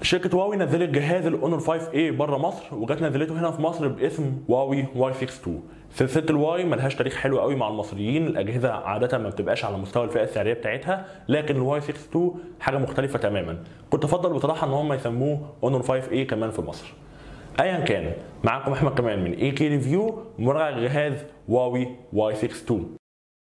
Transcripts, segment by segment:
شركة هواوي نزلت جهاز الاونر 5A بره مصر وجت نزلته هنا في مصر باسم هواوي واي 62 سلسلة الواي ملهاش تاريخ حلو قوي مع المصريين الأجهزة عادة ما بتبقاش على مستوى الفئة السعرية بتاعتها لكن الواي 62 حاجة مختلفة تماما كنت أفضل بصراحة إن هم يسموه اونر 5A كمان في مصر ايا كان معاكم احمد كمان من اي كي ريفيو مراجع جهاز هواوي واي 62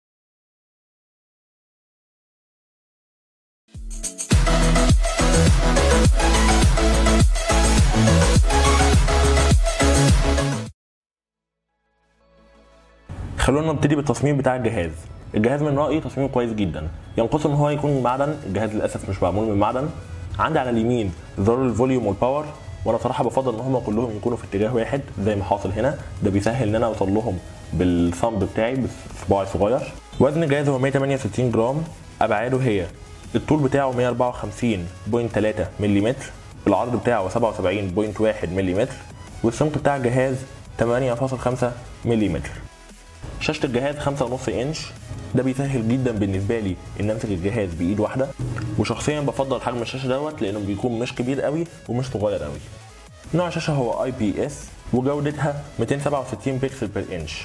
خلونا نبتدي بالتصميم بتاع الجهاز الجهاز من رايي تصميمه كويس جدا ينقص ان هو يكون من معدن الجهاز للاسف مش معمول من معدن عندي على اليمين زرار الفوليوم والباور وانا صراحه بفضل ان هم كلهم يكونوا في اتجاه واحد زي ما حاصل هنا ده بيسهل ان انا اوصل لهم بالثمب بتاعي بصباعي صغير وزن الجهاز هو 168 جرام ابعاده هي الطول بتاعه 154.3 ملم العرض بتاعه 77.1 ملم والسمك بتاع الجهاز 8.5 ملم شاشة الجهاز 5.5 انش ده بيسهل جدا بالنسبه لي ان امسك الجهاز بايد واحده وشخصيا بفضل حجم الشاشه دوت لانه بيكون مش كبير قوي ومش صغير قوي نوع الشاشه هو اي بي اس وجودتها 267 بكسل بير انش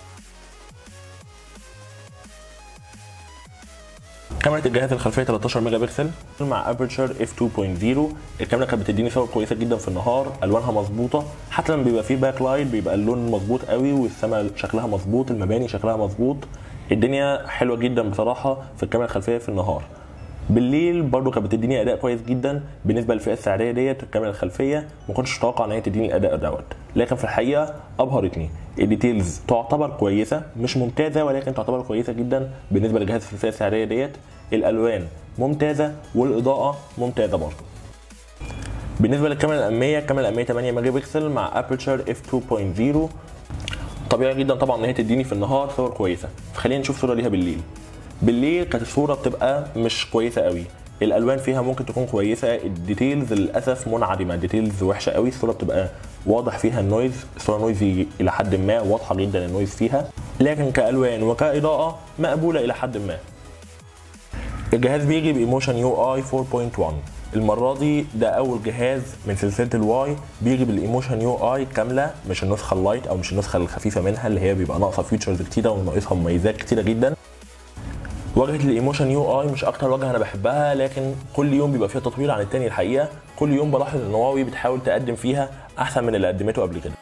كاميرا الجهاز الخلفيه 13 ميجا بكسل مع ابرتشر اف 2.0 الكاميرا كانت بتديني صور كويسه جدا في النهار الوانها مظبوطه حتى لما بيبقى فيه باك لايت بيبقى اللون مظبوط قوي والسماء شكلها مظبوط المباني شكلها مظبوط الدنيا حلوه جدا بصراحه في الكاميرا الخلفيه في النهار بالليل برضو كانت بتديني اداء كويس جدا بالنسبه للفئه السعريه ديت الكاميرا الخلفيه ما كنتش اتوقع ان هي تديني الاداء دوت لكن في الحقيقه ابهرتني الديتيلز تعتبر كويسه مش ممتازه ولكن تعتبر كويسه جدا بالنسبه لجهاز الفئه السعريه ديت الالوان ممتازه والاضاءه ممتازه برضو بالنسبه للكاميرا الاماميه الكاميرا الاماميه 8 ميجا بكسل مع ابرتشر اف 2.0 طبيعي جدا طبعا ان هي تديني في النهار صور كويسه فخلينا نشوف صوره ليها بالليل بالليل كانت الصوره بتبقى مش كويسه قوي الالوان فيها ممكن تكون كويسه الديتيلز للاسف منعدمه الديتيلز وحشه قوي الصوره بتبقى واضح فيها النويز الصوره نويزي الى حد ما واضحه جدا النويز فيها لكن كالوان وكاضاءه مقبوله الى حد ما الجهاز بيجي بايموشن يو اي 4.1 المره دي ده اول جهاز من سلسله الواي بيجي بالايموشن يو اي كامله مش النسخه اللايت او مش النسخه الخفيفه منها اللي هي بيبقى ناقصه فيتشرز كتيره وناقصها مميزات كتيره جدا واجهه الايموشن يو اي مش اكتر واجهه انا بحبها لكن كل يوم بيبقى فيها تطوير عن التاني الحقيقه كل يوم بلاحظ ان هواوي بتحاول تقدم فيها احسن من اللي قدمته قبل كده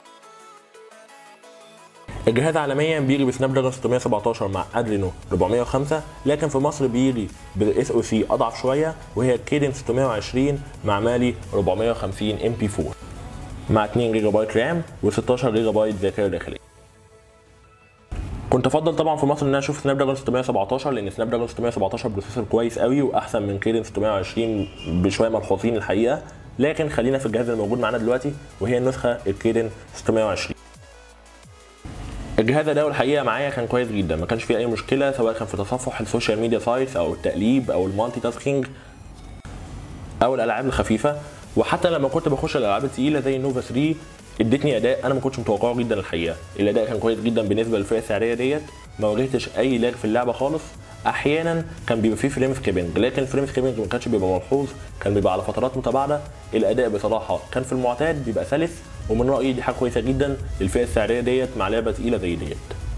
الجهاز عالميا بيجي بسناب دراجون 617 مع ادرينو 405 لكن في مصر بيجي بالاس او سي اضعف شويه وهي كيدن 620 مع مالي 450 ام بي 4 مع 2 جيجا بايت رام و16 جيجا بايت ذاكره داخليه كنت افضل طبعا في مصر ان انا اشوف سناب دراجون 617 لان سناب دراجون 617 بروسيسور كويس قوي واحسن من كيدن 620 بشويه ملحوظين الحقيقه لكن خلينا في الجهاز الموجود معانا دلوقتي وهي النسخه الكيدن 620 الجهاز ده الحقيقه معايا كان كويس جدا ما كانش فيه اي مشكله سواء كان في تصفح السوشيال ميديا سايتس او التقليب او المالتي تاسكينج او الالعاب الخفيفه وحتى لما كنت بخش الالعاب الثقيله زي النوفا 3 ادتني اداء انا ما كنتش متوقعه جدا الحقيقه الاداء كان كويس جدا بالنسبه للفئه السعريه ديت ما واجهتش اي لاج في اللعبه خالص احيانا كان بيبقى فيه فريم سكيبنج لكن الفريم سكيبنج ما كانش بيبقى ملحوظ كان بيبقى على فترات متباعده الاداء بصراحه كان في المعتاد بيبقى سلس ومن رايي دي حاجه كويسه جدا للفئه السعريه ديت مع لعبه تقيله زي ديت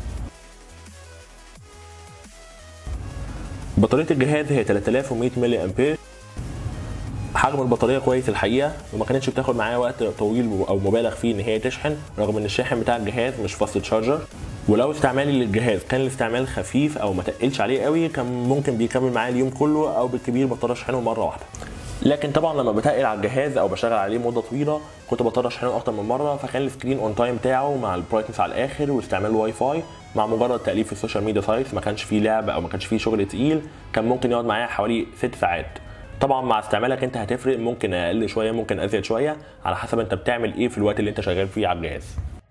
بطاريه الجهاز هي 3100 ملي امبير حجم البطاريه كويس الحقيقه وما كانتش بتاخد معايا وقت طويل او مبالغ فيه ان هي تشحن رغم ان الشاحن بتاع الجهاز مش فاست تشارجر ولو استعمالي للجهاز كان الاستعمال خفيف او ما تقلش عليه قوي كان ممكن بيكمل معايا اليوم كله او بالكبير بضطر اشحنه مره واحده لكن طبعا لما بتقل على الجهاز او بشتغل عليه مده طويله كنت بضطر اشحنه اكتر من مره فكان السكرين اون تايم بتاعه مع البرايتنس على الاخر واستعمال الواي فاي مع مجرد تقليب في السوشيال ميديا سايتس ما كانش فيه لعب او ما كانش فيه شغل تقيل كان ممكن يقعد معايا حوالي ست ساعات طبعا مع استعمالك انت هتفرق ممكن اقل شويه ممكن ازيد شويه على حسب انت بتعمل ايه في الوقت اللي انت شغال فيه على الجهاز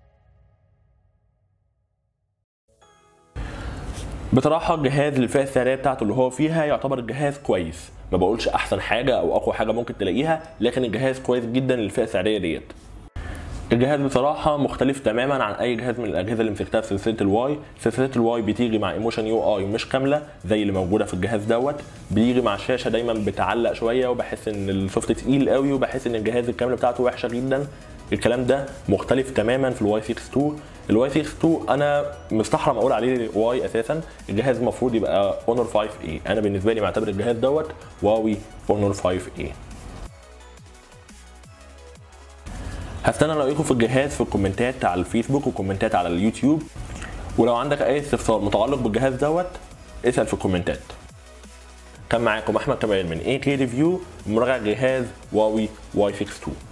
بصراحة الجهاز للفئة السعرية بتاعته اللي هو فيها يعتبر الجهاز كويس ما بقولش احسن حاجة او اقوى حاجة ممكن تلاقيها لكن الجهاز كويس جدا للفئة السعرية ديت الجهاز بصراحه مختلف تماما عن اي جهاز من الاجهزه اللي مسكتها في سلسله الواي سلسله الواي بتيجي مع ايموشن يو اي مش كامله زي اللي موجوده في الجهاز دوت بيجي مع الشاشه دايما بتعلق شويه وبحس ان السوفت تقيل قوي وبحس ان الجهاز الكاميرا بتاعته وحشه جدا الكلام ده مختلف تماما في الواي 6 2 الواي 6 2 انا مستحرم اقول عليه واي اساسا الجهاز المفروض يبقى اونر 5 اي انا بالنسبه لي معتبر الجهاز دوت واوي اونر 5 اي هستنى رايكم في الجهاز في الكومنتات على الفيسبوك وكومنتات على اليوتيوب ولو عندك اي استفسار متعلق بالجهاز دوت اسال في الكومنتات كان معاكم احمد كمال من اي كي ريفيو مراجعه جهاز واوي واي 6 2